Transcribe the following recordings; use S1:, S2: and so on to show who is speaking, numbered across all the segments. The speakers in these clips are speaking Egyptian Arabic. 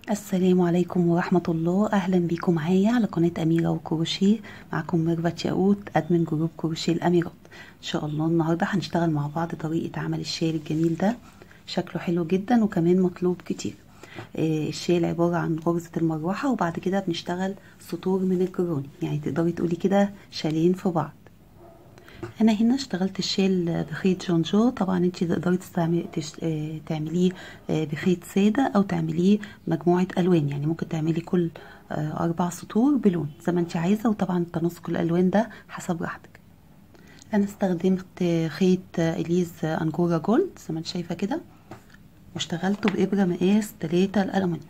S1: السلام عليكم ورحمة الله أهلا بيكم معايا على قناة أميرة وكروشيه معكم ميرفت ياقوت أدمن جروب كروشيه الأميرات إن شاء الله النهاردة هنشتغل مع بعض طريقة عمل الشال الجميل ده شكله حلو جدا وكمان مطلوب كتير آه الشال عبارة عن غرزة المروحة وبعد كده بنشتغل سطور من الجروني يعني تقدري تقولي كده شالين في بعض انا هنا اشتغلت الشال بخيط جونجو طبعا انت تقدري تستعملي تش... اه... تعمليه اه بخيط ساده او تعمليه مجموعه الوان يعني ممكن تعملي كل اه اربع سطور بلون زي ما انت عايزه وطبعا تناسق الالوان ده حسب راحتك انا استخدمت خيط اليز انجورا جولد زي ما انت شايفه كده واشتغلته بابره مقاس 3 الالومنيوم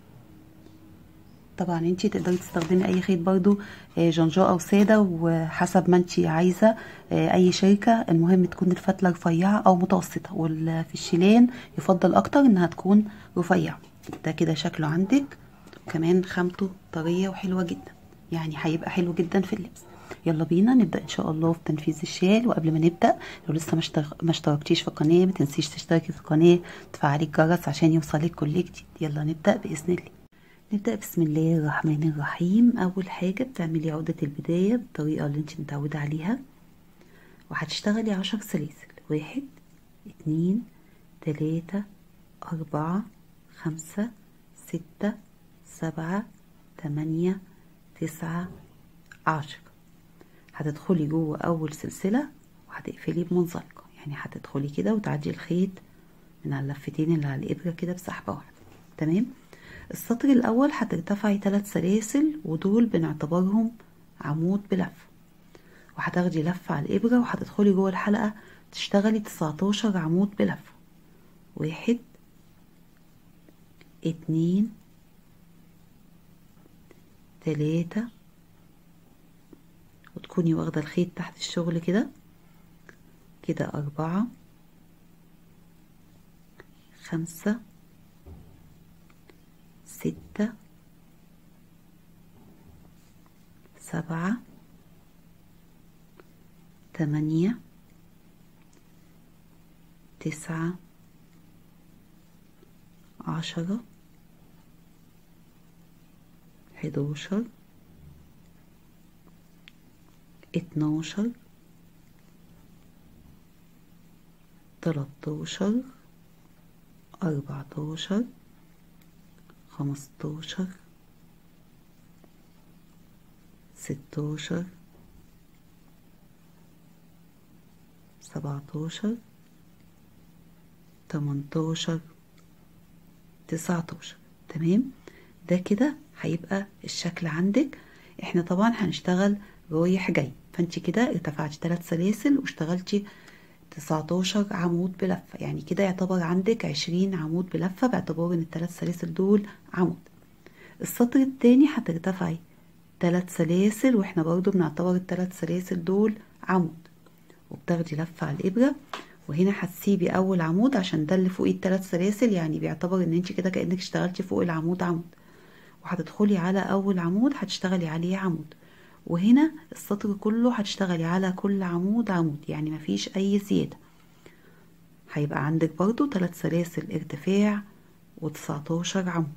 S1: طبعا انتي تقدري تستخدمي اي خيط برضو جونجو او ساده وحسب ما انتي عايزه اي شركه المهم تكون الفتله رفيعه او متوسطه وفي الشيلان يفضل اكتر انها تكون رفيعه ده كده شكله عندك وكمان خامته طريه وحلوه جدا يعني هيبقى حلو جدا في اللبس يلا بينا نبدا ان شاء الله في تنفيذ الشال وقبل ما نبدا لو لسه ما اشتركتيش في القناه ما تنسيش تشتركي في القناه وتفعلي الجرس عشان يوصلك كل جديد يلا نبدا باذن الله نبدأ بسم الله الرحمن الرحيم أول حاجة بتعملي عقدة البداية بالطريقة اللي انت متعودة عليها وهتشتغلي عشر سلاسل واحد اتنين تلاتة أربعة خمسة ستة سبعة تمانية تسعة عشرة هتدخلي جوه أول سلسلة وهتقفلي بمنزلقة يعني هتدخلي كده وتعدي الخيط من على اللفتين اللي على الإبرة كده بسحبة واحدة تمام السطر الاول هترتفعي ثلاث سلاسل ودول بنعتبرهم عمود بلفه وهتاخدي لفه على الابره وهتدخلي جوه الحلقه تشتغلي 19 عمود بلفه واحد اتنين تلاتة وتكوني واخدة الخيط تحت الشغل كده كده أربعة خمسة ستة سبعة تمانية تسعة عشرة حداشر اتناشر تلاتاشر أربعتاشر خمستاشر ستاشر سبعتاشر تمنتاشر تسعتاشر تمام ده كده هيبقى الشكل عندك احنا طبعا هنشتغل رايح جاي فانت كده ارتفعتي ثلاث سلاسل واشتغلتي 19 عمود بلفة يعني كده يعتبر عندك 20 عمود بلفة باعتبار ان الثلاث سلاسل دول عمود السطر التاني هترتفعي ثلاث سلاسل واحنا برضو بنعتبر الثلاث سلاسل دول عمود وبتاخدي لفة على الإبرة وهنا هتسيبي أول عمود عشان ده اللي فوق الثلاث سلاسل يعني بيعتبر ان انت كده كأنك اشتغلتي فوق العمود عمود وهتدخلي على أول عمود هتشتغلي عليه عمود وهنا السطر كله هتشتغلي على كل عمود عمود يعني مفيش اي زيادة هيبقى عندك برضو ثلاث سلاسل ارتفاع وتسعتاشر عمود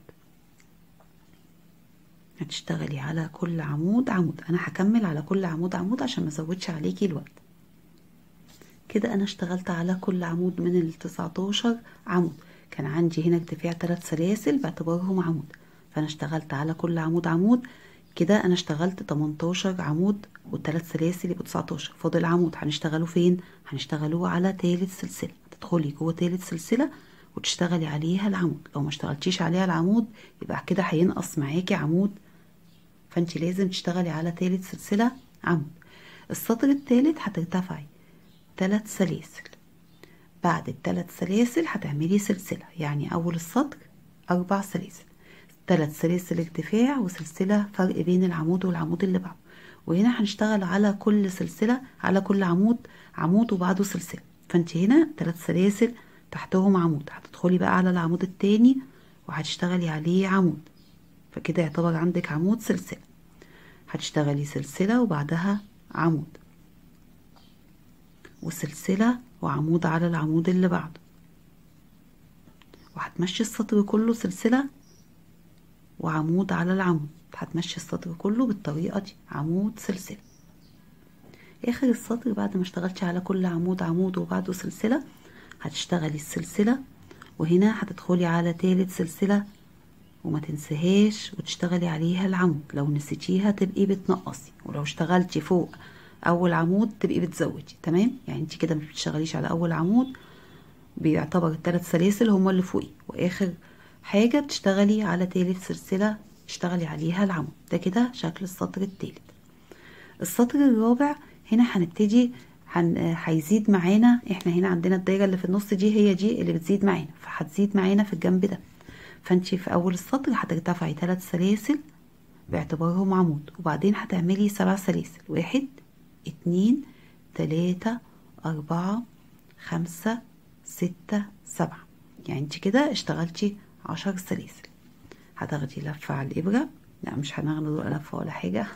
S1: هتشتغلي على كل عمود عمود انا هكمل على كل عمود عمود عشان ما ازودش عليكي الوقت كده انا اشتغلت على كل عمود من التسعتاشر عمود كان عندي هنا ارتفاع ثلاث سلاسل باعتبارهم عمود فانا اشتغلت على كل عمود عمود كده انا اشتغلت 18 عمود والثلاث سلاسل يبقوا 19 فاضل عمود هنشتغله فين هنشتغلوه على تالت سلسله تدخلي جوه تالت سلسله وتشتغلي عليها العمود لو ما اشتغلتيش عليها العمود يبقى كده هينقص معاكي عمود فانت لازم تشتغلي على تالت سلسله عمود السطر التالت هترتفعي ثلاث سلاسل بعد الثلاث سلاسل هتعملي سلسله يعني اول السطر اربع سلاسل ثلاث سلاسل ارتفاع وسلسلة فرق بين العمود والعمود اللي بعده وهنا هنشتغل على كل سلسلة على كل عمود عمود وبعده سلسلة فانت هنا ثلاث سلاسل تحتهم عمود هتدخلي بقى على العمود التاني وهتشتغلي عليه عمود فكده يعتبر عندك عمود سلسلة هتشتغلي سلسلة وبعدها عمود وسلسلة وعمود على العمود اللي بعده وهتمشي السطر كله سلسلة وعمود على العمود هتمشي السطر كله بالطريقة دي عمود سلسلة اخر السطر بعد ما اشتغلتي على كل عمود عمود وبعده سلسلة هتشتغلي السلسلة وهنا هتدخلي على تالت سلسلة وما تنسهاش وتشتغلي عليها العمود لو نسيتيها تبقي بتنقصي ولو اشتغلتي فوق اول عمود تبقي بتزودي تمام يعني انت كده مش بتشتغليش على اول عمود بيعتبر الثلاث سلاسل هما اللي فوقي واخر حاجة بتشتغلي على تالت سلسلة تشتغلي عليها العمود ده كده شكل السطر التالت السطر الرابع هنا هنبتدي هن... هيزيد معانا احنا هنا عندنا الدايرة اللي في النص دي هي دي اللي بتزيد معانا فهتزيد معانا في الجنب ده فانت في اول السطر هترتفعي ثلاث سلاسل باعتبارهم عمود وبعدين هتعملي سبع سلاسل واحد اتنين تلاتة اربعة خمسة ستة سبعة يعني انت كده اشتغلتي عشر سلاسل هتاخدي لفة على الإبرة لا مش هناخد لفة ولا حاجة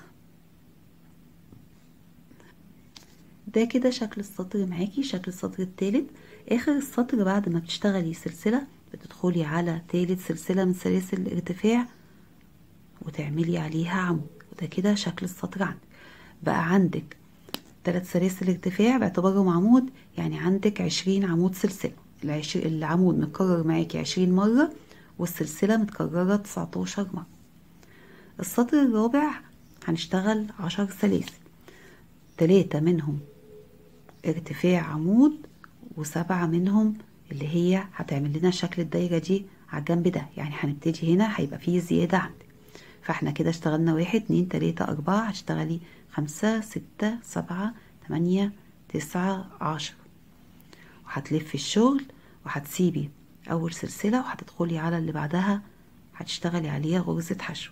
S1: ده كده شكل السطر معاكي شكل السطر التالت آخر السطر بعد ما بتشتغلي سلسلة بتدخلي على تالت سلسلة من سلاسل الارتفاع وتعملي عليها عمود وده كده شكل السطر عندك بقى عندك تلات سلاسل ارتفاع باعتبارهم عمود يعني عندك عشرين عمود سلسلة العشر... العمود متكرر معاكي عشرين مرة والسلسلة متكررة تسعتاشر مرة السطر الرابع هنشتغل عشر سلاسل تلاتة منهم ارتفاع عمود وسبعة منهم اللي هي هتعمل لنا شكل الدايرة دي على الجنب ده يعني هنبتدي هنا هيبقى فيه زيادة عندك فاحنا كده اشتغلنا واحد اتنين تلاتة اربعة هتشتغلي خمسة ستة سبعة تمانية تسعة عشرة وهتلفي الشغل وهتسيبي اول سلسلة وهتدخلي على اللي بعدها هتشتغلي عليها غرزة حشو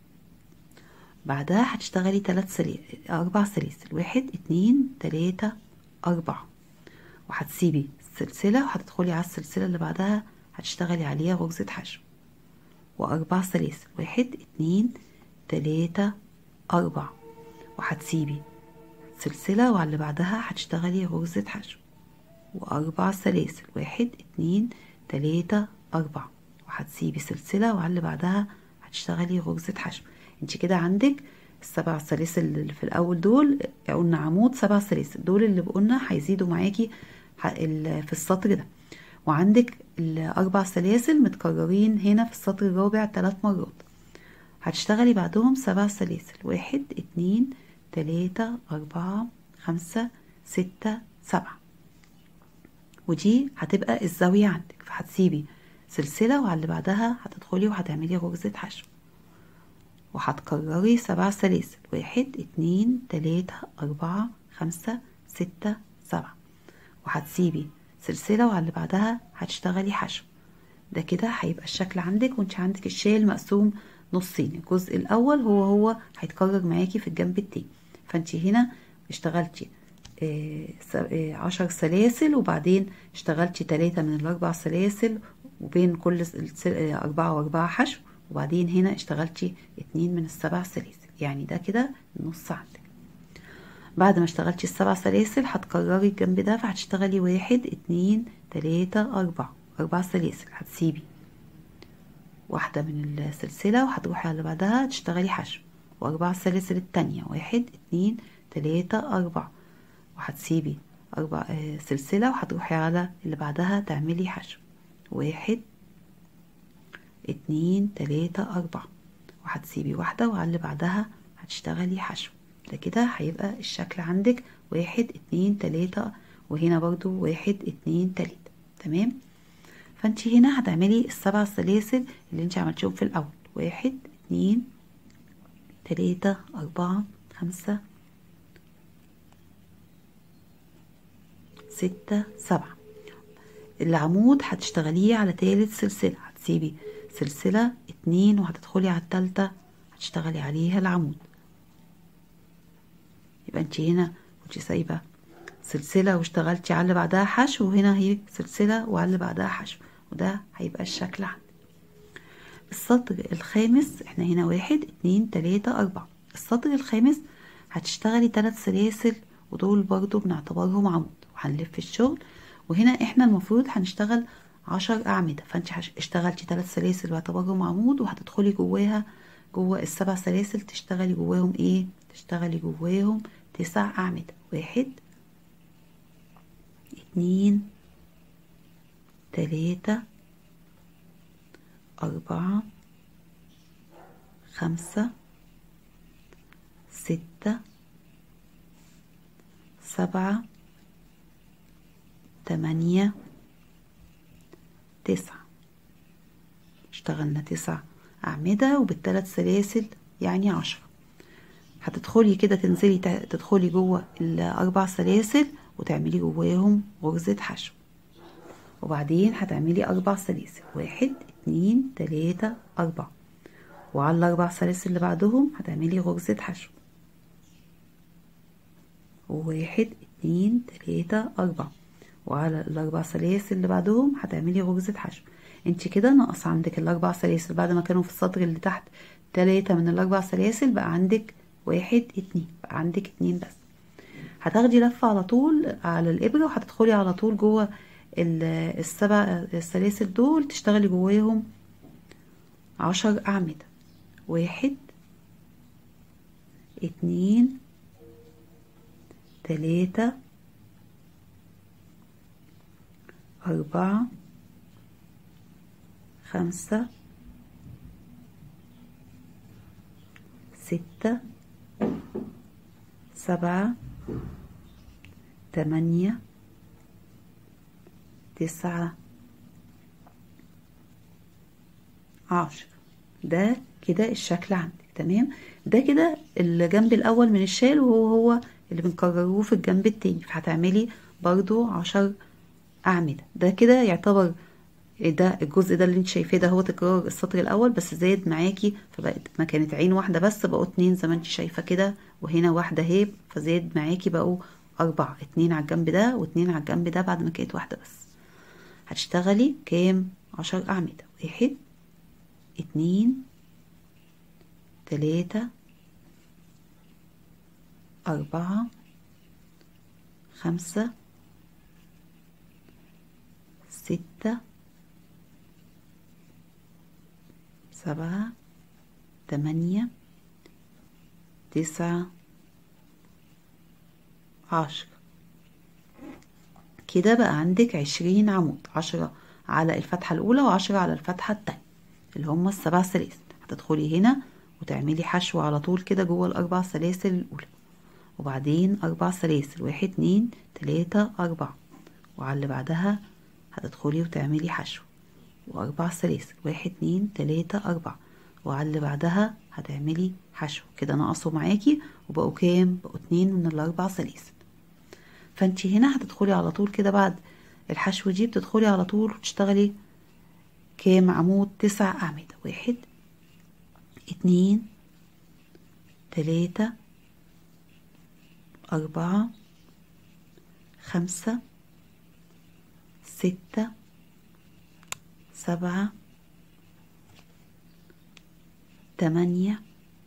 S1: بعدها هتشتغلي تلات سلاسل اربع سلاسل واحد اتنين تلاتة اربعة وهتسيبي السلسلة وهتدخلي على السلسلة اللي بعدها هتشتغلي عليها غرزة حشو واربع سلاسل واحد اتنين تلاتة اربعة وهتسيبي سلسلة وعلى اللي بعدها هتشتغلي غرزة حشو واربع سلاسل واحد اتنين تلاتة اربعة وهتسيبي سلسلة وعلى اللي بعدها هتشتغلي غرزة حشو انت كده عندك السبع سلاسل اللي في الاول دول قلنا عمود سبع سلاسل دول اللي قلنا هيزيدوا معاكي في السطر ده وعندك الاربع سلاسل متكررين هنا في السطر الرابع ثلاث مرات هتشتغلي بعدهم سبع سلاسل واحد اتنين تلاتة اربعة خمسة ستة سبعة ودي هتبقى الزاوية عندك فهتسيبي سلسلة وعلى اللي بعدها هتدخلي وهتعملي غرزة حشو وهتكرري سبع سلاسل واحد اتنين تلاتة اربعة خمسة ستة سبعة وهتسيبي سلسلة وعلى اللي بعدها هتشتغلي حشو ده كده هيبقى الشكل عندك وانت عندك الشال مقسوم نصين الجزء الاول هو هو هيتكرر معاكي في الجنب التاني فانت هنا اشتغلتي عشر سلاسل وبعدين اشتغلتي تلاتة من الاربع سلاسل وبين كل اربعة واربعة حشو وبعدين هنا اشتغلتي اتنين من السبع سلاسل يعني ده كده النص عندك بعد ما اشتغلتي السبع سلاسل هتكرري الجنب ده فهتشتغلي واحد اتنين تلاتة اربعة اربع سلاسل هتسيبي واحدة من السلسلة وهتروحي على اللي بعدها تشتغلي حشو واربع سلاسل التانية واحد اتنين تلاتة اربعة وهتسيبي اربع اه سلسلة وهتروحي على اللي بعدها تعملي حشو واحد اتنين تلاتة اربعة وهتسيبي واحدة وعلى اللي بعدها هتشتغلي حشو ده كده هيبقى الشكل عندك واحد اتنين تلاتة وهنا برضو واحد اتنين تلاتة تمام فانت هنا هتعملي السبع سلاسل اللي انت عملتيهم في الاول واحد اتنين تلاتة اربعة خمسة ستة سبعة العمود هتشتغليه على تالت سلسلة هتسيبي سلسلة اتنين وهتدخلي على التالتة هتشتغلي عليها العمود يبقى انت هنا كنت سايبة سلسلة واشتغلتي على اللي بعدها حشو وهنا هي سلسلة وعلى اللي بعدها حشو وده هيبقى الشكل عندك السطر الخامس احنا هنا واحد اتنين تلاتة اربعة السطر الخامس هتشتغلي تلات سلاسل ودول برضو بنعتبرهم عمود وهنلف الشغل وهنا احنا المفروض هنشتغل عشر أعمدة فانت اشتغلتي ثلاث سلاسل باعتبارهم عمود وهتدخلي جواها جوه السبع سلاسل تشتغلي جواهم ايه تشتغلي جواهم تسع أعمدة واحد اتنين تلاتة أربعة خمسة ستة سبعة تمانية تسعة اشتغلنا تسع أعمدة وبالثلاث سلاسل يعني عشرة هتدخلي كده تنزلي تدخلي جوه الأربع سلاسل وتعملي جواهم غرزة حشو وبعدين هتعملي أربع سلاسل واحد اتنين تلاتة أربعة وعلى الأربع سلاسل اللي بعدهم هتعملي غرزة حشو واحد اتنين تلاتة أربعة وعلى الأربع سلاسل اللي بعدهم هتعملي غرزة حشو انت كده ناقص عندك الأربع سلاسل بعد ما كانوا في السطر اللي تحت تلاتة من الأربع سلاسل بقى عندك واحد اتنين بقى عندك اتنين بس هتاخدي لفة على طول على الإبرة وهتدخلي على طول جوه السبع السلاسل دول تشتغلي جواهم عشر أعمدة واحد اتنين تلاتة أربعة خمسة ستة سبعة تمانية تسعة عشر ده كده الشكل عندك تمام ده كده الجنب الأول من الشال وهو هو اللي بنكرروه في الجنب التاني فهتعملي برضو عشر أعمدة ده كده يعتبر ده الجزء ده اللي انت شايفاه ده هو تكرار السطر الاول بس زاد معاكي فبقت ما كانت عين واحده بس بقوا اتنين زي ما انت شايفه كده وهنا واحده اهي فزاد معاكي بقوا اربعه اتنين على الجنب ده واتنين على الجنب ده بعد ما كانت واحده بس هتشتغلي كام عشر اعمده واحد اتنين تلاتة أربعة خمسة ستة سبعة تمانية تسعة عشرة كده بقى عندك عشرين عمود عشرة على الفتحة الأولى وعشرة على الفتحة التانية اللي هما السبع سلاسل هتدخلي هنا وتعملي حشو على طول كده جوه الأربع سلاسل الأولى وبعدين أربع سلاسل واحد اتنين تلاتة أربعة وعلى اللي بعدها هتدخلي وتعملي حشو وأربع سلاسل واحد اتنين تلاتة أربعة وعلى اللي بعدها هتعملي حشو كده نقصوا معاكي وبقوا كام بقوا اتنين من الأربع سلاسل فانتي هنا هتدخلي على طول كده بعد الحشو دي بتدخلي على طول وتشتغلي كام عمود تسع أعمدة واحد اتنين تلاتة أربعة خمسة ستة سبعة تمانية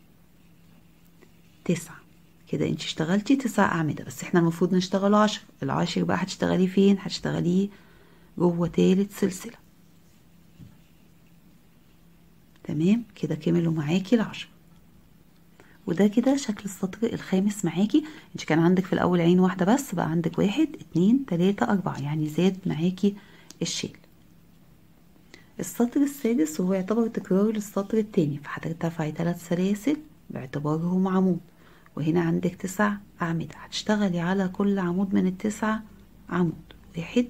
S1: تسعة كده انت اشتغلتي تسع أعمدة بس احنا المفروض نشتغل عشر العاشر بقى هتشتغليه فين هتشتغليه جوه تالت سلسلة تمام كده كملوا معاكي العشر وده كده شكل السطر الخامس معاكي انت كان عندك في الاول عين واحدة بس بقى عندك واحد اتنين تلاتة اربعة يعني زاد معاكي الشيل السطر السادس هو يعتبر تكرار للسطر التاني فهترتفعي ثلاث سلاسل باعتبارهم عمود وهنا عندك تسع أعمدة هتشتغلي على كل عمود من التسعة عمود واحد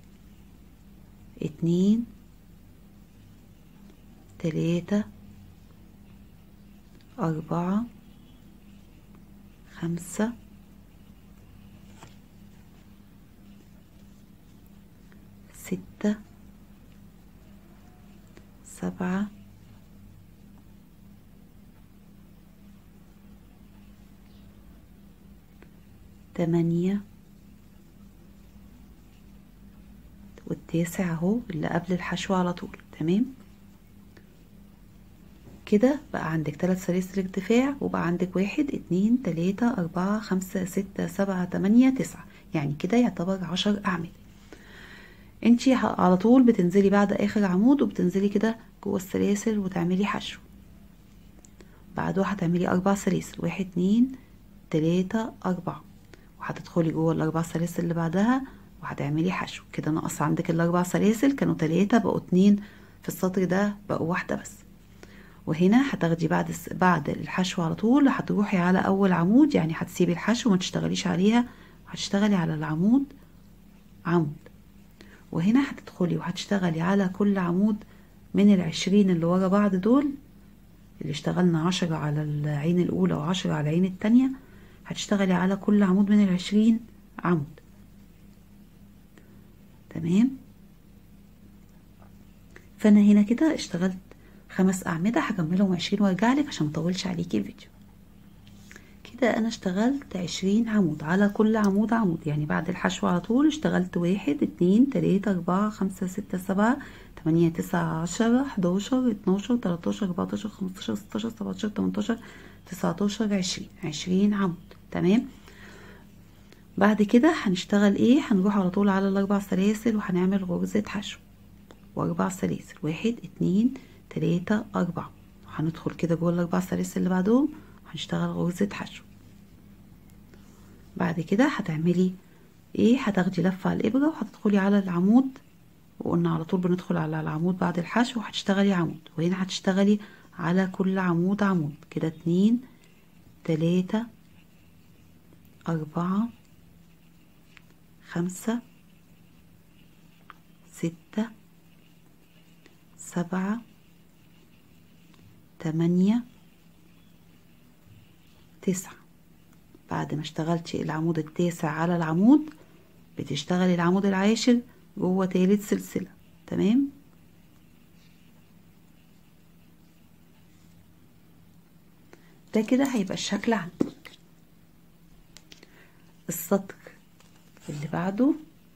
S1: اتنين تلاتة أربعة خمسة ستة سبعة تمانية والتاسع اهو اللي قبل الحشو على طول تمام كده بقى عندك ثلاث سلاسل ارتفاع وبقى عندك واحد اتنين تلاتة اربعة خمسة ستة سبعة تمانية تسعة يعني كده يعتبر عشر اعمدة انتي ه- على طول بتنزلي بعد اخر عمود وبتنزلي كده جوه السلاسل وتعملي حشو بعده هتعملي اربع سلاسل واحد اتنين تلاتة اربعة وهتدخلي جوه الاربع سلاسل اللي بعدها وهتعملي حشو كده نقص عندك الاربع سلاسل كانوا تلاتة بقوا اتنين في السطر ده بقوا واحدة بس وهنا هتاخدي بعد الس- بعد الحشو على طول هتروحي على اول عمود يعني هتسيبي الحشو وما تشتغليش عليها وهتشتغلي على العمود عمود وهنا هتدخلي وهتشتغلي على كل عمود من العشرين اللي ورا بعض دول اللي اشتغلنا عشرة على العين الأولى وعشرة على العين التانية هتشتغلي على كل عمود من العشرين عمود تمام فأنا هنا كده اشتغلت خمس أعمدة هكملهم عشرين وارجع لك عشان مطولش عليكي الفيديو كده أنا اشتغلت عشرين عمود على كل عمود عمود يعني بعد الحشو على طول اشتغلت واحد اتنين تلاتة أربعة خمسة ستة سبعة تمانية تسعة عشرة حداشر اتناشر تلاتاشر أربعتاشر خمستاشر ستاشر سبعتاشر تمنتاشر تسعتاشر عشرين عشرين عمود تمام بعد كده هنشتغل ايه هنروح على طول على الأربع سلاسل وهنعمل غرزة حشو وأربع سلاسل واحد اتنين تلاتة أربعة هندخل كده جوه الأربع سلاسل اللي بعدهم هنشتغل غرزة حشو بعد كده هتعملي ايه هتاخدي لفة على الإبرة وهتدخلي على العمود وقلنا على طول بندخل على العمود بعد الحشو وهتشتغلي عمود وهنا هتشتغلي على كل عمود عمود كده اتنين تلاتة أربعة خمسة ستة سبعة تمانية تسعة بعد ما اشتغلتي العمود التاسع على العمود بتشتغلي العمود العاشر جوه تالت سلسلة تمام ده كده هيبقى الشكل عندك السطر اللي بعده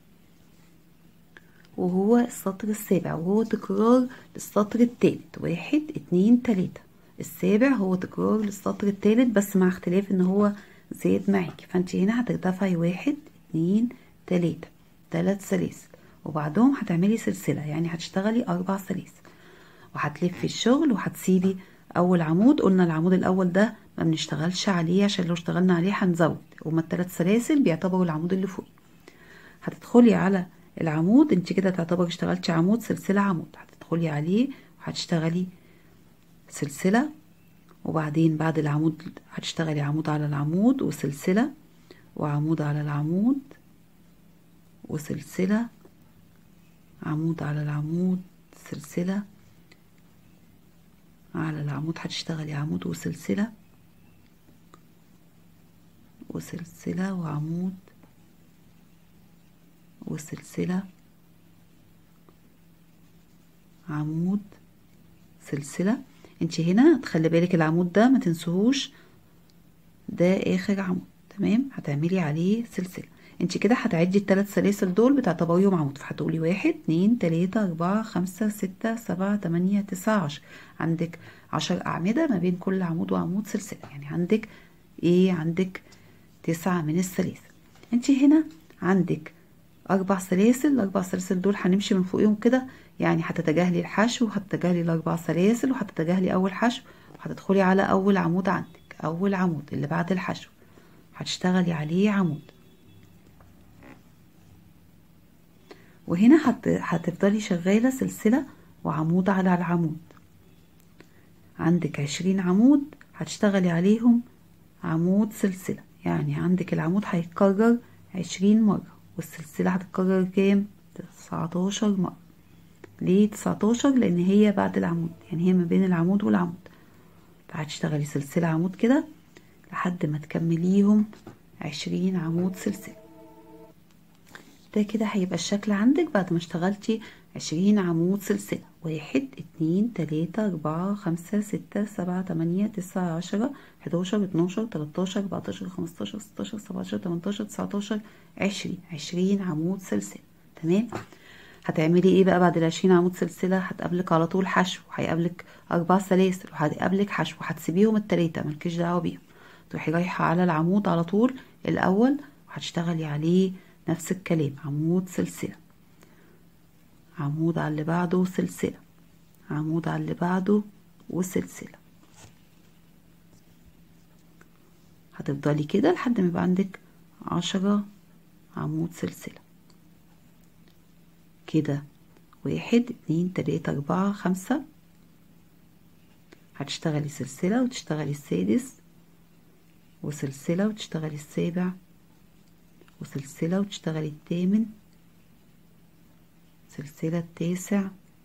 S1: وهو السطر السابع وهو تكرار للسطر التالت واحد اتنين تلاتة السابع هو تكرار للسطر التالت بس مع اختلاف ان هو زاد معاكي فانت هنا هترتفعي واحد اتنين تلاتة تلات سلاسل وبعدهم هتعملي سلسلة يعني هتشتغلي أربع سلاسل وهتلفي الشغل وهتسيبي أول عمود قلنا العمود الأول ده ما بنشتغلش عليه عشان لو اشتغلنا عليه هنزود هما التلات سلاسل بيعتبروا العمود اللي فوق هتدخلي على العمود انت كده تعتبر اشتغلتي عمود سلسلة عمود هتدخلي عليه وهتشتغلي سلسلة وبعدين بعد العمود هتشتغلي عمود على العمود وسلسلة وعمود على العمود وسلسلة عمود على العمود سلسلة على العمود هتشتغلي عمود وسلسلة وسلسلة وعمود وسلسلة عمود سلسلة انت هنا تخلي بالك العمود ده ما تنسوهوش ده اخر عمود تمام هتعملي عليه سلسلة انت كده هتعدي الثلاث سلاسل دول بتعتبريهم عمود فهتقولي واحد اتنين تلاتة اربعة خمسة ستة سبعة تمانية تسعة عشر عندك عشر اعمدة ما بين كل عمود وعمود سلسلة يعني عندك ايه عندك تسعة من السلاسل انت هنا عندك اربع سلاسل الاربع سلاسل دول هنمشي من فوقيهم كده يعني هتتجاهلي الحشو وهتتجاهلي الاربع سلاسل وهتتجاهلي اول حشو وهتدخلي على اول عمود عندك اول عمود اللي بعد الحشو هتشتغلي عليه عمود وهنا هت... هتفضلي شغالة سلسلة وعمود على العمود عندك عشرين عمود هتشتغلي عليهم عمود سلسلة يعني عندك العمود هيتكرر عشرين مرة والسلسلة هتتكرر كام؟ تسعتاشر مرة ليه تسعتاشر؟ لأن هي بعد العمود يعني هي ما بين العمود والعمود فهتشتغلي سلسلة عمود كده لحد ما تكمليهم عشرين عمود سلسلة ده كده هيبقى الشكل عندك بعد ما اشتغلتي عشرين عمود سلسلة واحد اتنين تلاتة اربعة خمسة ستة سبعة تمانية تسعة عشرة حداشر اتناشر تلاتاشر اربعتاشر خمستاشر ستاشر سبعتاشر تمنتاشر تسعتاشر عشرين عشرين عمود سلسلة تمام هتعملي ايه بقى بعد العشرين عمود سلسلة هتقابلك على طول حشو هيقابلك اربع سلاسل وهتقابلك حشو هتسيبيهم التلاتة ملكيش دعوة بيهم تروحي رايحة على العمود على طول الاول وهتشتغلي عليه نفس الكلام عمود سلسلة عمود على اللي بعده وسلسلة عمود على اللي بعده وسلسلة هتفضلي كده لحد ما يبقى عندك عشرة عمود سلسلة كده واحد اتنين تلاتة اربعة خمسة هتشتغلي سلسلة وتشتغلي السادس وسلسلة وتشتغلي السابع وسلسلة وتشتغلي الثامن سلسلة التاسع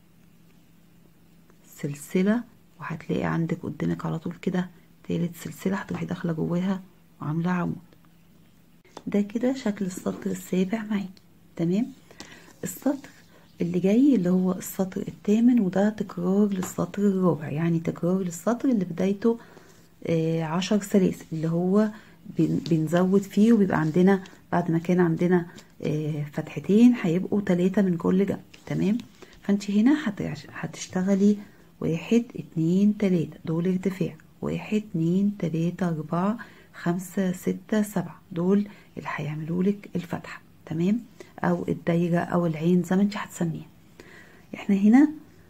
S1: سلسلة وهتلاقي عندك قدامك على طول كده تالت سلسلة هتروحي داخلة جواها وعاملة عمود ده كده شكل السطر السابع معاكي تمام السطر اللي جاي اللي هو السطر الثامن وده تكرار للسطر الرابع يعني تكرار للسطر اللي بدايته آه عشر سلاسل اللي هو بنزود فيه وبيبقى عندنا بعد ما كان عندنا آه فتحتين هيبقوا تلاتة من كل جنب تمام فانت هنا هتشتغلي واحد اتنين تلاتة دول ارتفاع واحد اتنين تلاتة اربعة خمسة ستة سبعة دول اللي هيعملولك الفتحة تمام او الدايرة او العين زي ما انت هتسميها احنا هنا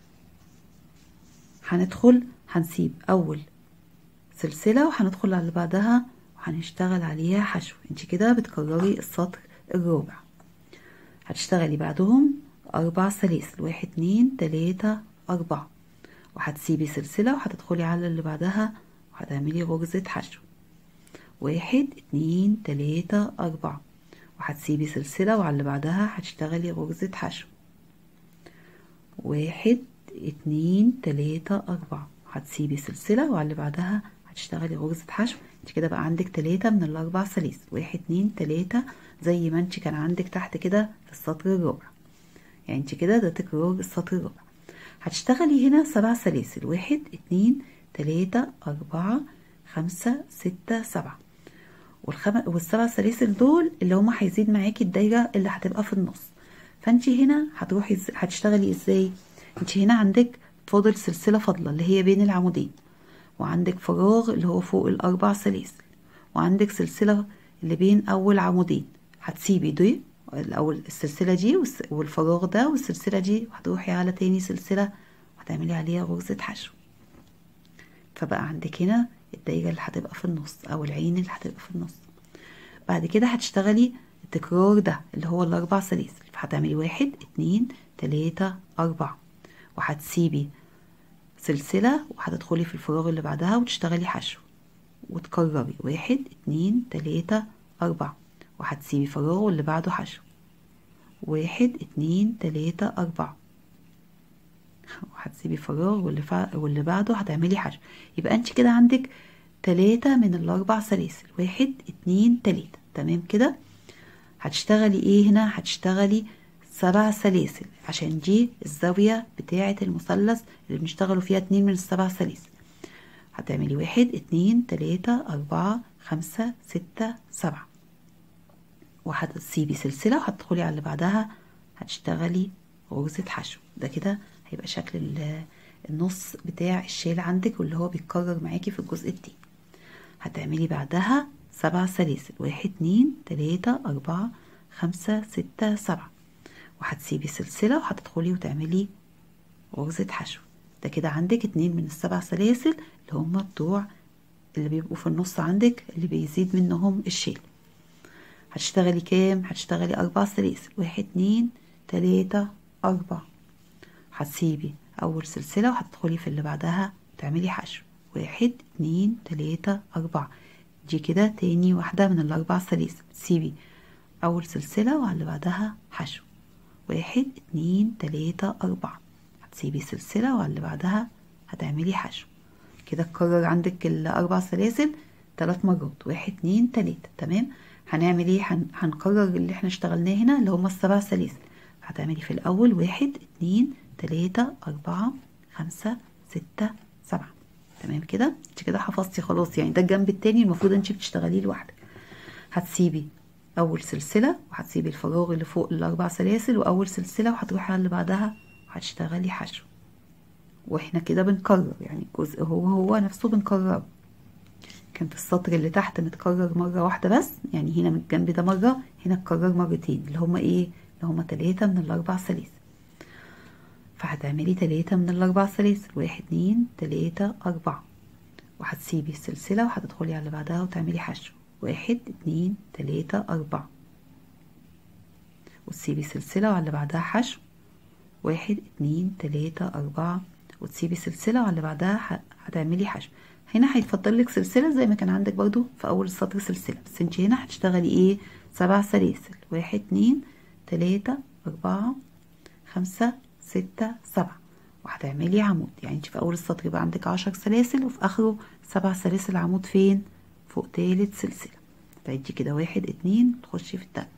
S1: هندخل هنسيب اول سلسلة وهندخل على اللي بعدها وهنشتغل عليها حشو انت كده بتكرري السطر الرابع هتشتغلي بعدهم اربع سلاسل واحد اتنين تلاتة اربعة وهتسيبي سلسلة وهتدخلي على اللي بعدها وهتعملي غرزة حشو واحد اتنين تلاتة اربعة وهتسيبي سلسلة وعلى اللي بعدها هتشتغلي غرزة حشو واحد اتنين تلاتة اربعة هتسيبي سلسلة وعلى اللي بعدها هتشتغلي غرزة حشو انت كده بقى عندك تلاتة من الاربع سلاسل واحد اتنين تلاتة زي ما انت كان عندك تحت كده في السطر الرابع يعني انت كده ده تكرار السطر الرابع هتشتغلي هنا سبع سلاسل واحد اتنين تلاتة اربعة خمسة ستة سبعة والخم... والسبع سلاسل دول اللي هما هيزيد معاكي الدايرة اللي هتبقى في النص فانت هنا هتروحي إز... هتشتغلي ازاي انت هنا عندك فاضل سلسلة فاضلة اللي هي بين العمودين وعندك فراغ اللي هو فوق الاربع سلاسل وعندك سلسلة اللي بين اول عمودين هتسيبي دي الاول السلسلة دي والفراغ ده والسلسلة دي وهتروحي على تاني سلسلة وهتعملي عليها غرزة حشو فبقى عندك هنا الدايرة اللي هتبقى في النص او العين اللي هتبقى في النص بعد كده هتشتغلي التكرار ده اللي هو الاربع سلاسل فهتعملي واحد اتنين تلاتة اربعة وهتسيبي سلسلة وهتدخلي في الفراغ اللي بعدها وتشتغلي حشو وتكرري واحد اتنين تلاتة اربعة وهتسيبي فراغ واللي بعده حشو واحد اتنين تلاتة اربعة وهتسيبي فراغ واللي, فا... واللي بعده هتعملي حشو يبقى انت كده عندك تلاتة من الاربع سلاسل واحد اتنين تلاتة تمام كده هتشتغلي ايه هنا هتشتغلي سبع سلاسل عشان دي الزاوية بتاعة المثلث اللي بنشتغلوا فيها اتنين من السبع سلاسل هتعملي واحد اتنين تلاتة اربعة خمسة ستة سبعة وهتسيبي سلسلة وهتدخلي على اللي بعدها هتشتغلي غرزة حشو ده كده هيبقى شكل النص بتاع الشال عندك واللي هو بيتكرر معاكي في الجزء التاني هتعملي بعدها سبع سلاسل واحد اتنين تلاتة اربعة خمسة ستة سبعة وهتسيبي سلسلة وهتدخلي وتعملي غرزة حشو ده كده عندك اتنين من السبع سلاسل اللي هما بتوع اللي بيبقوا في النص عندك اللي بيزيد منهم الشيل هتشتغلي كام هتشتغلي اربع سلاسل واحد اتنين تلاتة اربعة هتسيبي اول سلسلة وهتدخلي في اللي بعدها تعملي حشو واحد اتنين تلاتة اربعة دي كده تاني واحدة من الاربع سلاسل تسيبي اول سلسلة وعلى اللي بعدها حشو واحد اتنين تلاتة اربعة هتسيبي سلسلة وعلى اللي بعدها هتعملي حشو كده تكرر عندك الاربع سلاسل ثلاث مرات واحد اتنين تلاتة تمام هنعمل ايه هن... هنكرر اللي احنا اشتغلناه هنا اللي هما السبع سلاسل هتعملي في الاول واحد اتنين تلاتة اربعة خمسة ستة سبعة تمام كده انت كده حفظتي خلاص يعني ده الجنب التاني المفروض انت بتشتغليه لوحدك هتسيبي اول سلسلة وهتسيبي الفراغ اللي فوق الاربع سلاسل واول سلسلة وهتروحي على اللي بعدها وهتشتغلي حشو واحنا كده بنكرر يعني الجزء هو هو نفسه بنكرره كان في السطر اللي تحت متكرر مرة واحدة بس يعني هنا من الجنب ده مرة هنا اتكرر مرتين اللي هما ايه اللي هما تلاتة من الاربع سلاسل فهتعملي تلاتة من الأربع سلاسل واحد اتنين تلاتة أربعة وهتسيبي السلسلة وهتدخلي على اللي بعدها وتعملي حشو واحد اتنين تلاتة أربعة وتسيبي سلسلة وعلى اللي بعدها حشو واحد اتنين تلاتة أربعة وتسيبي سلسلة وعلى اللي بعدها هتعملي حشو هنا هيتفضل لك سلسلة زي ما كان عندك برضو في أول السطر سلسلة بس انت هنا هتشتغلي ايه سبع سلاسل واحد اتنين تلاتة أربعة خمسة ستة سبعة وهتعملي عمود يعني انت في أول السطر يبقى عندك عشر سلاسل وفي آخره سبع سلاسل عمود فين فوق تالت سلسلة تعدي كده واحد اتنين تخشي في التالتة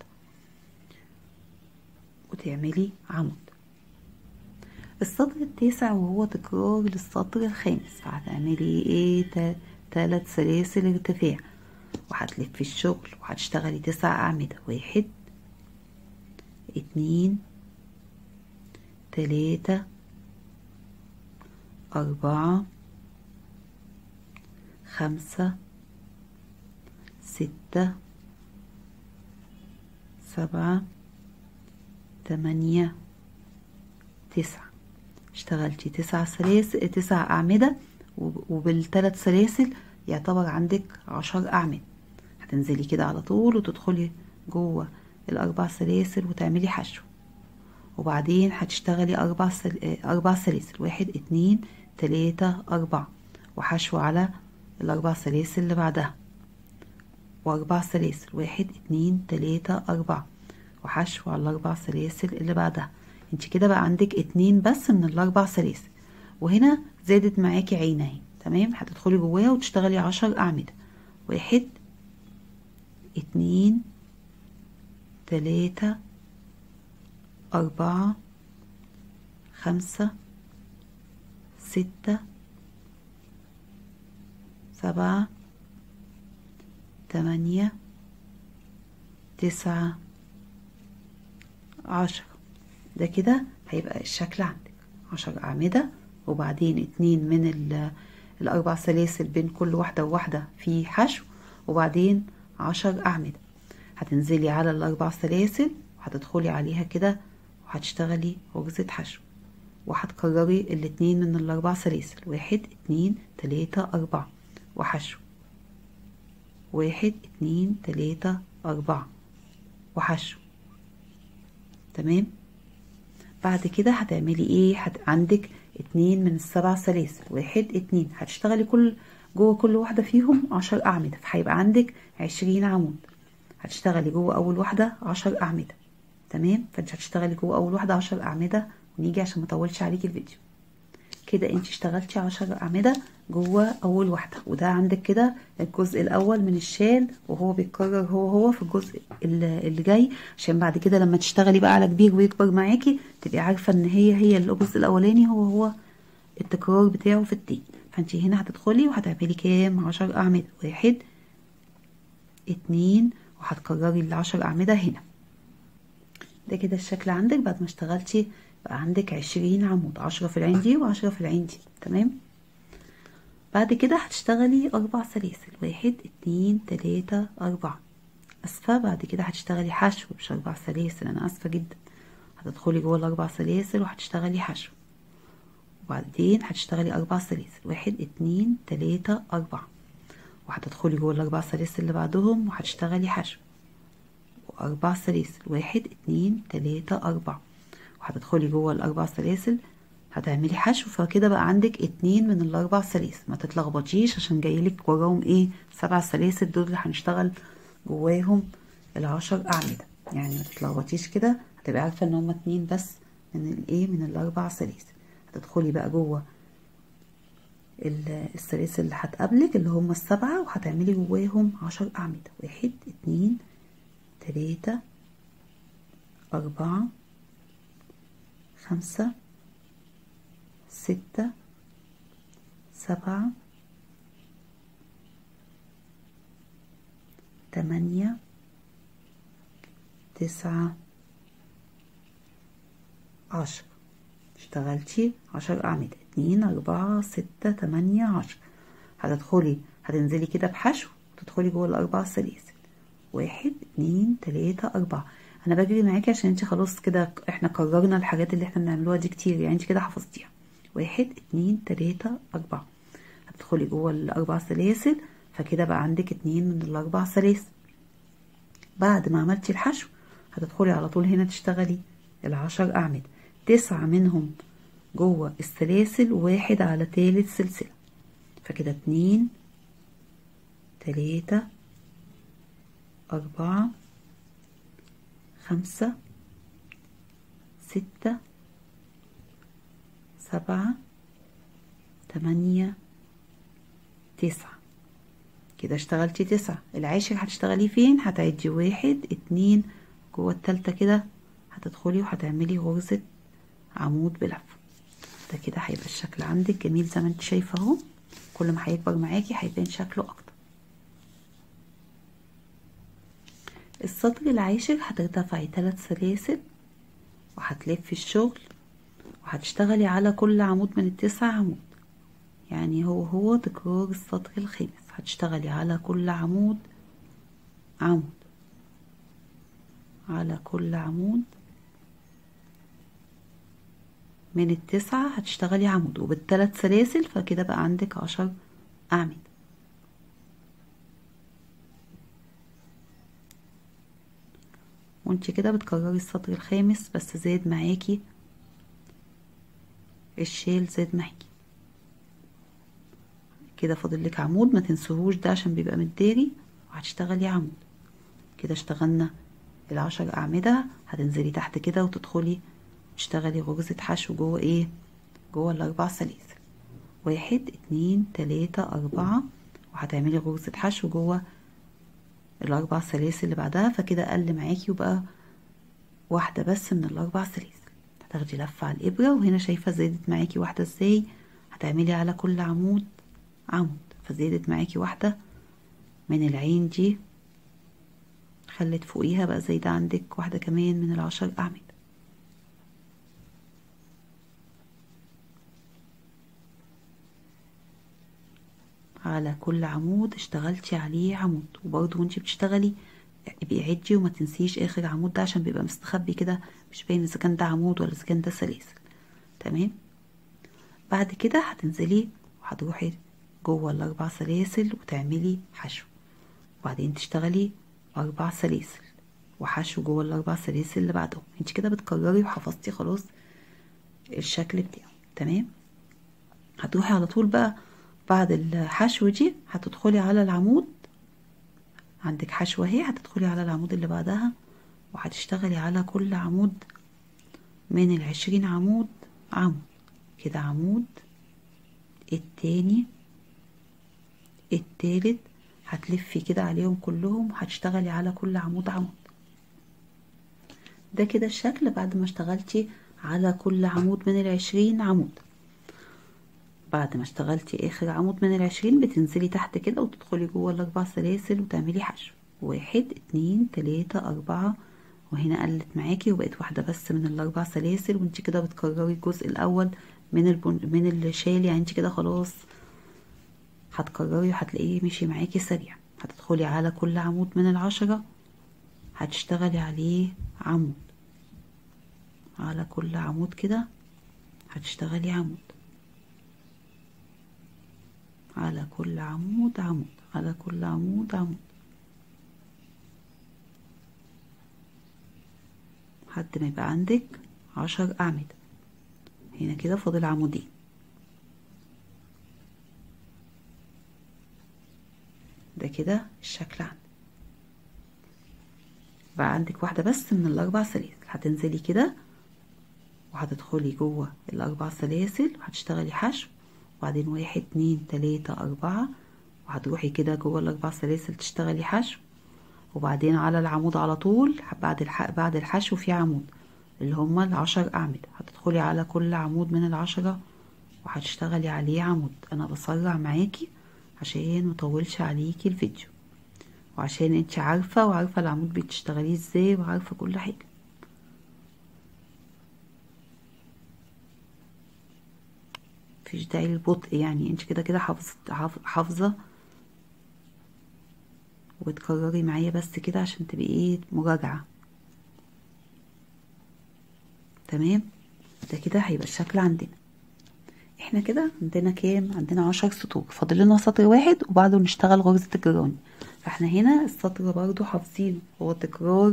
S1: وتعملي عمود السطر التاسع وهو تكرار للسطر الخامس فهتعملي ايه تلات سلاسل ارتفاع وهتلفي الشغل وهتشتغلي تسع أعمدة واحد اتنين تلاتة أربعة خمسة ستة سبعة تمانية تسعة اشتغلتي تسع سلاسل تسع أعمدة وبالثلاث سلاسل يعتبر عندك عشر أعمدة هتنزلي كده على طول وتدخلي جوه الأربع سلاسل وتعملي حشو وبعدين هتشتغلي أربع سل... أربع سلاسل واحد اتنين تلاتة أربعة وحشو على الأربع سلاسل اللي بعدها وأربع سلاسل واحد اتنين تلاتة أربعة وحشو على الأربع سلاسل اللي بعدها انت كده بقى عندك اتنين بس من الأربع سلاسل وهنا زادت معاكي عين اهي تمام هتدخلي جواها وتشتغلي عشر أعمدة واحد اتنين تلاتة أربعة خمسة ستة سبعة تمانية تسعة عشرة ده كده هيبقى الشكل عندك عشر أعمدة وبعدين اتنين من الأربع سلاسل بين كل واحدة وواحدة في حشو وبعدين عشر أعمدة هتنزلي على الأربع سلاسل وهتدخلي عليها كده وهتشتغلي غرزة حشو وهتكرري الاتنين من الأربع سلاسل واحد اتنين تلاتة أربعة وحشو واحد اتنين تلاتة أربعة وحشو تمام بعد كده هتعملي ايه هت... عندك اتنين من السبع سلاسل واحد اتنين هتشتغلي كل جوه كل واحدة فيهم عشر أعمدة فهيبقى عندك عشرين عمود هتشتغلي جوه أول واحدة عشر أعمدة تمام فانت هتشتغلي جوه أول واحدة عشر أعمدة ونيجي عشان مطولش عليكي الفيديو كده انت اشتغلتي عشر أعمدة جوه أول واحدة وده عندك كده الجزء الأول من الشال وهو بيتكرر هو هو في الجزء اللي جاي عشان بعد كده لما تشتغلي بقى على كبير ويكبر معاكي تبقي عارفة ان هي هي الجزء الأولاني هو هو التكرار بتاعه في التاني فانت هنا هتدخلي وهتعملي كام عشر أعمدة واحد اتنين وهتكرري العشر أعمدة هنا ده كده الشكل عندك بعد ما اشتغلتي بقى عندك عشرين عمود عشرة في العين دي وعشرة في العين دي تمام بعد كده هتشتغلي أربع سلاسل واحد اتنين تلاتة أربعة أسفة بعد كده هتشتغلي حشو مش أربع سلاسل أنا أسفة جدا هتدخلي جوه الأربع سلاسل وهتشتغلي حشو وبعدين هتشتغلي أربع سلاسل واحد اتنين تلاتة أربعة وهتدخلي جوه الأربع سلاسل اللي بعدهم وهتشتغلي حشو وأربع سلاسل واحد اتنين تلاتة أربعة وهتدخلي جوه الأربع سلاسل هتعملي حشو فكده بقى عندك اتنين من الأربع سلاسل ما تتلخبطيش عشان جايلك وراهم ايه سبع سلاسل دول اللي هنشتغل جواهم العشر أعمدة يعني ما تتلخبطيش كده هتبقي عارفة ان هما اتنين بس من الايه من الأربع سلاسل هتدخلي بقى جوه السلاسل اللي هتقابلك اللي هما السبعة وهتعملي جواهم عشر أعمدة واحد اتنين تلاتة أربعة خمسة ستة سبعة تمانية تسعة عشرة اشتغلتي عشر أعمدة اتنين أربعة ستة تمانية عشرة هتدخلي هتنزلي كده بحشو وتدخلي جوه الأربع سلاسل واحد اتنين تلاتة أربعة انا بجري معاكي عشان انت خلاص كده احنا كررنا الحاجات اللي احنا بنعملوها دي كتير يعني انت كده حفظتيها واحد اتنين تلاتة اربعة هتدخلي جوه الاربع سلاسل فكده بقى عندك اتنين من الاربع سلاسل بعد ما عملتي الحشو هتدخلي على طول هنا تشتغلي العشر اعمدة تسعة منهم جوه السلاسل واحد على تالت سلسلة فكده اتنين تلاتة أربعة خمسة ستة سبعة تمانية تسعة كده اشتغلتي تسعة العاشر هتشتغلي فين هتعدي واحد اتنين جوه التالتة كده هتدخلي وهتعملي غرزة عمود بلف ده كده هيبقى الشكل عندك جميل زي ما انت شايفه اهو كل ما هيكبر معاكي هيبان شكله اكتر السطر العاشر هترتفعي ثلاث سلاسل وهتلفي الشغل وهتشتغلي على كل عمود من التسع عمود يعني هو هو تكرار السطر الخامس هتشتغلي على كل عمود عمود على كل عمود من التسعة هتشتغلي عمود وبالثلاث سلاسل فكده بقى عندك عشر أعمدة وانت كده بتكرري السطر الخامس بس زاد معاكي الشيل زاد معاكي كده فاضلك عمود ما تنسوهوش ده عشان بيبقى متداري وهتشتغلي عمود كده اشتغلنا العشر أعمدة هتنزلي تحت كده وتدخلي تشتغلي غرزة حشو جوه ايه جوه الأربع سلاسل واحد اتنين تلاتة أربعة وهتعملي غرزة حشو جوه الأربع سلاسل اللي بعدها فكده قل معاكي وبقى واحدة بس من الأربع سلاسل هتاخدي لفة على الإبرة وهنا شايفة زادت معاكي واحدة ازاي هتعملي على كل عمود عمود فزادت معاكي واحدة من العين دي خلت فوقيها بقى زايدة عندك واحدة كمان من العشر أعمدة على كل عمود اشتغلتي عليه عمود وبرضه وانتي بتشتغلي ابقي عدي وما تنسيش اخر عمود ده عشان بيبقى مستخبي كده مش باين اذا كان ده عمود ولا اذا كان ده سلاسل تمام بعد كده هتنزلي وهتروحي جوه الاربع سلاسل وتعملي حشو وبعدين تشتغلي اربع سلاسل وحشو جوه الاربع سلاسل اللي بعدهم انت كده بتكرري وحفظتي خلاص الشكل بتاعه تمام هتروحي على طول بقى بعد الحشو دي هتدخلي على العمود عندك حشوة اهي هتدخلي على العمود اللي بعدها وهتشتغلي على كل عمود من العشرين عمود عمود كده عمود التاني التالت هتلفي كده عليهم كلهم وهتشتغلي على كل عمود عمود ده كده الشكل بعد ما اشتغلتي على كل عمود من العشرين عمود بعد ما اشتغلتي اخر عمود من العشرين بتنزلي تحت كده وتدخلي جوه الاربع سلاسل وتعملي حشو واحد اتنين تلاتة اربعة وهنا قلت معاكي وبقت واحدة بس من الاربع سلاسل وانت كده بتكرري الجزء الاول من البن... من الشال يعني انت كده خلاص هتكرري وهتلاقيه مشي معاكي سريع هتدخلي على كل عمود من العشرة هتشتغلي عليه عمود على كل عمود كده هتشتغلي عمود على كل عمود عمود على كل عمود عمود لحد ما يبقى عندك عشر أعمدة هنا كده فاضل عمودين ده كده الشكل عندك بقى عندك واحدة بس من الأربع سلاسل هتنزلي كده وهتدخلي جوه الأربع سلاسل وهتشتغلي حشو وبعدين واحد اتنين تلاتة أربعة وهتروحي كده جوه الأربع سلاسل تشتغلي حشو وبعدين على العمود على طول بعد الح... بعد الحشو في عمود اللي هما العشر أعمدة هتدخلي على كل عمود من العشرة وهتشتغلي عليه عمود أنا بسرع معاكي عشان مطولش عليكي الفيديو وعشان انت عارفة وعارفة العمود بتشتغليه ازاي وعارفة كل حاجة مفيش داعي للبطء يعني انت كده كده حافظة حافظة وتكرري معايا بس كده عشان تبقي ايه مراجعة تمام ده كده هيبقى الشكل عندنا احنا كده عندنا كام عندنا عشر سطور فاضل لنا سطر واحد وبعده نشتغل غرزة الجراني فاحنا هنا السطر برضو حافظينه هو تكرار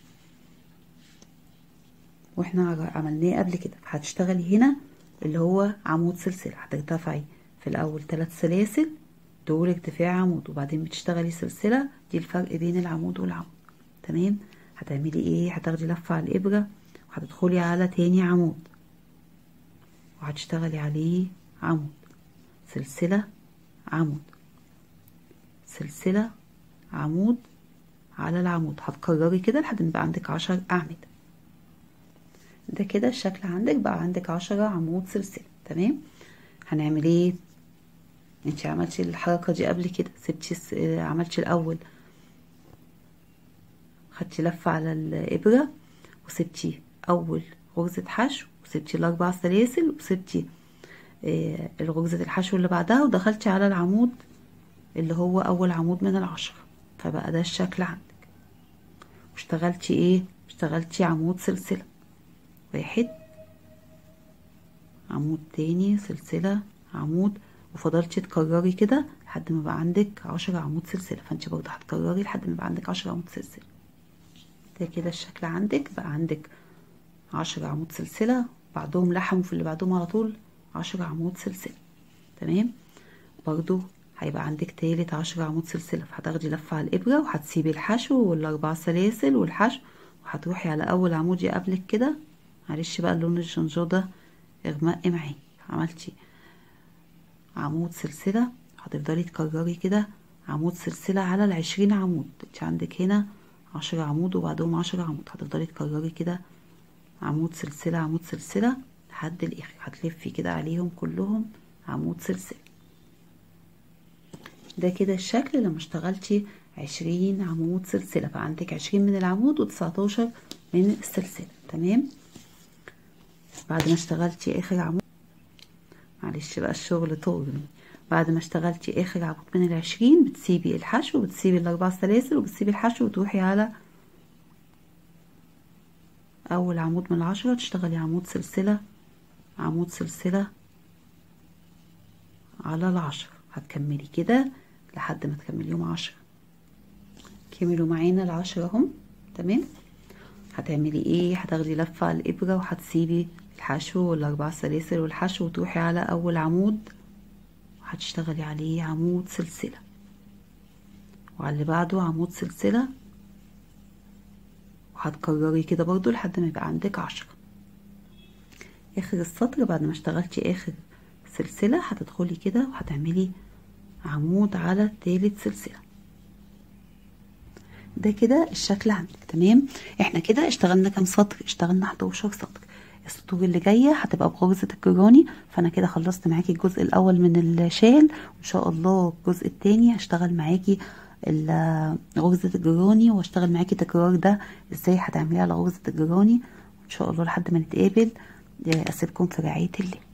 S1: واحنا عملناه قبل كده هتشتغلي هنا اللي هو عمود سلسلة هترتفعي في الاول ثلاث سلاسل دول ارتفاع عمود وبعدين بتشتغلي سلسلة دي الفرق بين العمود والعمود تمام هتعملي ايه هتاخدي لفة على الابرة وهتدخلي على تاني عمود وهتشتغلي عليه عمود سلسلة عمود سلسلة عمود على العمود هتكرري كده لحد ما يبقى عندك عشر أعمدة ده كده الشكل عندك بقى عندك عشرة عمود سلسلة تمام هنعمل ايه انت عملتي الحركة دي قبل كده سبتي عملتي الأول خدتي لفة على الإبرة وسبتي أول غرزة حشو وسبتي الأربع سلاسل وسبتي آه الغرزة الحشو اللي بعدها ودخلتي على العمود اللي هو أول عمود من العشرة فبقى ده الشكل عندك واشتغلتي ايه اشتغلتي عمود سلسلة واحد عمود تاني سلسلة عمود وفضلتي تكرري كده لحد ما بقى عندك عشرة عمود سلسلة فانت برضه هتكرري لحد ما يبقى عندك عشرة عمود سلسلة ده كده الشكل عندك بقى عندك عشرة عمود سلسلة بعدهم لحموا في اللي بعدهم على طول عشرة عمود سلسلة تمام برضو هيبقى عندك تالت عشرة عمود سلسلة فهتاخدي لفة على الإبرة وهتسيبي الحشو والأربع سلاسل والحشو وهتروحي على أول عمود يقابلك كده معلش بقى اللون الجنجو ده اغمق معايا عملتي عمود سلسلة هتفضلي تكرري كده عمود سلسلة على العشرين عمود انت عندك هنا عشرة عمود وبعدهم عشرة عمود هتفضلي تكرري كده عمود سلسلة عمود سلسلة لحد الآخر هتلفي كده عليهم كلهم عمود سلسلة ده كده الشكل لما اشتغلتي عشرين عمود سلسلة بقى عندك عشرين من العمود وتسعتاشر من السلسلة تمام بعد ما اشتغلتي اخر عمود معلش بقى الشغل طول بعد ما اشتغلتي اخر عمود من العشرين بتسيبي الحشو وبتسيبي الاربع سلاسل وبتسيبي الحشو وتروحي على اول عمود من العشرة تشتغلي عمود سلسلة عمود سلسلة على العشرة هتكملي كده لحد ما تكمليهم عشرة كملوا معانا العشرة هم تمام هتعملي ايه هتاخدي لفة على الابرة وهتسيبي الحشو والاربع سلاسل والحشو وتروحي على اول عمود وهتشتغلي عليه عمود سلسلة وعلى اللي بعده عمود سلسلة وهتكرري كده برضو لحد ما يبقى عندك عشرة اخر السطر بعد ما اشتغلتي اخر سلسلة هتدخلي كده وهتعملي عمود على تالت سلسلة ده كده الشكل عندك تمام احنا كده اشتغلنا كام سطر اشتغلنا 11 سطر السطور اللي جايه هتبقى بغرزه الجراني فانا كده خلصت معاكي الجزء الاول من الشال وان شاء الله الجزء التاني هشتغل معاكي غرزه الجراني واشتغل معاكي تكرار ده ازاي هتعمليه على غرزه الجراني وان شاء الله لحد ما نتقابل اسيبكم في رعايه الله